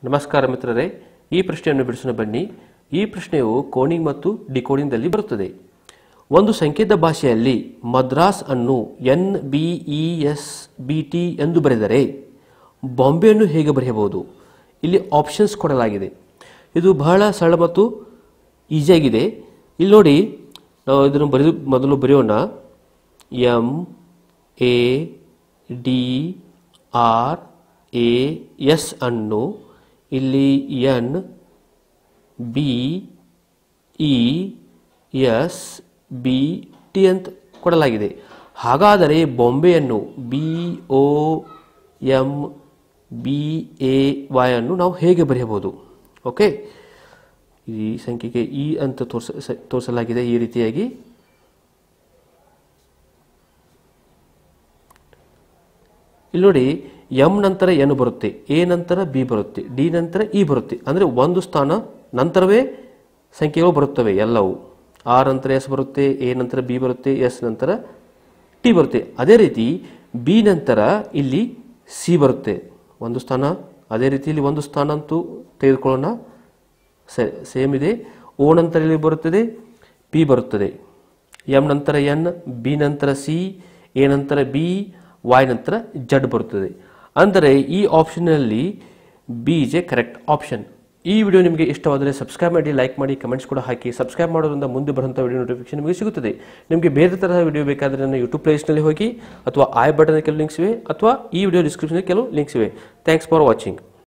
ನಮಸ್ಕಾರ ಮಿತ್ರರೇ ಈ ಪ್ರಶ್ನೆಯನ್ನು ಬಿಡಿಸೋಣ ಬನ್ನಿ ಈ ಪ್ರಶ್ನೆಯು ಕೋಡಿಂಗ್ ಮತ್ತು ಡಿಕೋಡಿಂಗ್ದಲ್ಲಿ ಬರುತ್ತದೆ ಒಂದು ಸಂಕೇತ ಭಾಷೆಯಲ್ಲಿ ಮದ್ರಾಸ್ ಅನ್ನು N B E S B T ಎಂದು ಬರೆದರೆ ಬಾಂಬೆಯನ್ನು ಹೇಗೆ ಬರೆಯಬಹುದು ಇಲ್ಲಿ ಆಪ್ಷನ್ಸ್ ಕೊಡಲಾಗಿದೆ ಇದು ಬಹಳ ಸರಳ ಮತ್ತು ಈಸಿಯಾಗಿದೆ ಇಲ್ಲಿ ನೋಡಿ ನಾವು ಇದನ್ನು ಬರೆದು ಮೊದಲು ಬರೆಯೋಣ M A D R A S ಅನ್ನು ಇಲ್ಲಿ N B E S B T ಅಂತ ಕೊಡಲಾಗಿದೆ ಹಾಗಾದರೆ ಬಾಂಬೆಯನ್ನು B O M B A Y ಅನ್ನು ನಾವು ಹೇಗೆ ಬರೆಯಬಹುದು ಓಕೆ ಈ ಸಂಖ್ಯೆಗೆ ಇ ಅಂತ ತೋರಿಸ ಸ- ತೋರಿಸಲಾಗಿದೆ ಈ ರೀತಿಯಾಗಿ ಇಲ್ಲಿ ನೋಡಿ ಎಂ ನಂತರ ಎನ್ ಬರುತ್ತೆ ಎ ನಂತರ ಬಿ ಬರುತ್ತೆ ಡಿ ನಂತರ ಇ ಬರುತ್ತೆ ಅಂದರೆ ಒಂದು ಸ್ಥಾನ ನಂತರವೇ ಸಂಖ್ಯೆಗಳು ಬರುತ್ತವೆ ಎಲ್ಲವೂ ಆರ್ ನಂತರ ಎಸ್ ಬರುತ್ತೆ ಎ ನಂತರ ಬಿ ಬರುತ್ತೆ ಎಸ್ ನಂತರ ಟಿ ಬರುತ್ತೆ ಅದೇ ರೀತಿ ಬಿ ನಂತರ ಇಲ್ಲಿ ಸಿ ಬರುತ್ತೆ ಒಂದು ಸ್ಥಾನ ಅದೇ ರೀತಿ ಇಲ್ಲಿ ಒಂದು ಸ್ಥಾನ ಅಂತೂ ತೆಗೆದುಕೊಳ್ಳೋಣ ಸೇಮ್ ಇದೆ ಓ ನಂತರ ಇಲ್ಲಿ ಬರುತ್ತದೆ ಪಿ ಬರುತ್ತದೆ ಎಂ ನಂತರ ಎನ್ ಬಿ ನಂತರ ಸಿ ಎ ನಂತರ ಬಿ ವೈ ನಂತರ ಜಡ್ ಬರುತ್ತದೆ ಅಂದರೆ ಈ ಆಪ್ಷನ್ನಲ್ಲಿ B is a correct option ಈ ವಿಡಿಯೋ ನಿಮಗೆ ಇಷ್ಟವಾದರೆ ಸಬ್ಸ್ಕ್ರೈಬ್ ಮಾಡಿ ಲೈಕ್ ಮಾಡಿ ಕಮೆಂಟ್ಸ್ ಕೂಡ ಹಾಕಿ ಸಬ್ಸ್ಕ್ರೈಬ್ ಮಾಡೋದ್ರಿಂದ ಮುಂದೆ ಬರುವಂಥ ವಿಡಿಯೋ ನೋಟಿಫಿಕೇಶನ್ ನಿಮಗೆ ಸಿಗುತ್ತದೆ ನಿಮಗೆ ಬೇರೆ ತರಹ ವಿಡಿಯೋ ಬೇಕಾದರೆ ನನ್ನ ಯೂಟ್ಯೂಬ್ ಪ್ಲೇಸ್ನಲ್ಲಿ ಹೋಗಿ ಅಥವಾ ಐ ಬಟನ್ ಕೆಲವು ಲಿಂಕ್ಸ್ ಇವೆ ಅಥವಾ ಈ ವಿಡಿಯೋ ಡಿಸ್ಕ್ರಿಪ್ಷನಲ್ಲಿ ಕೆಲವು ಲಿಂಕ್ಸ್ ಇವೆ ಥ್ಯಾಂಕ್ಸ್ ಫಾರ್ ವಾಚಿಂಗ್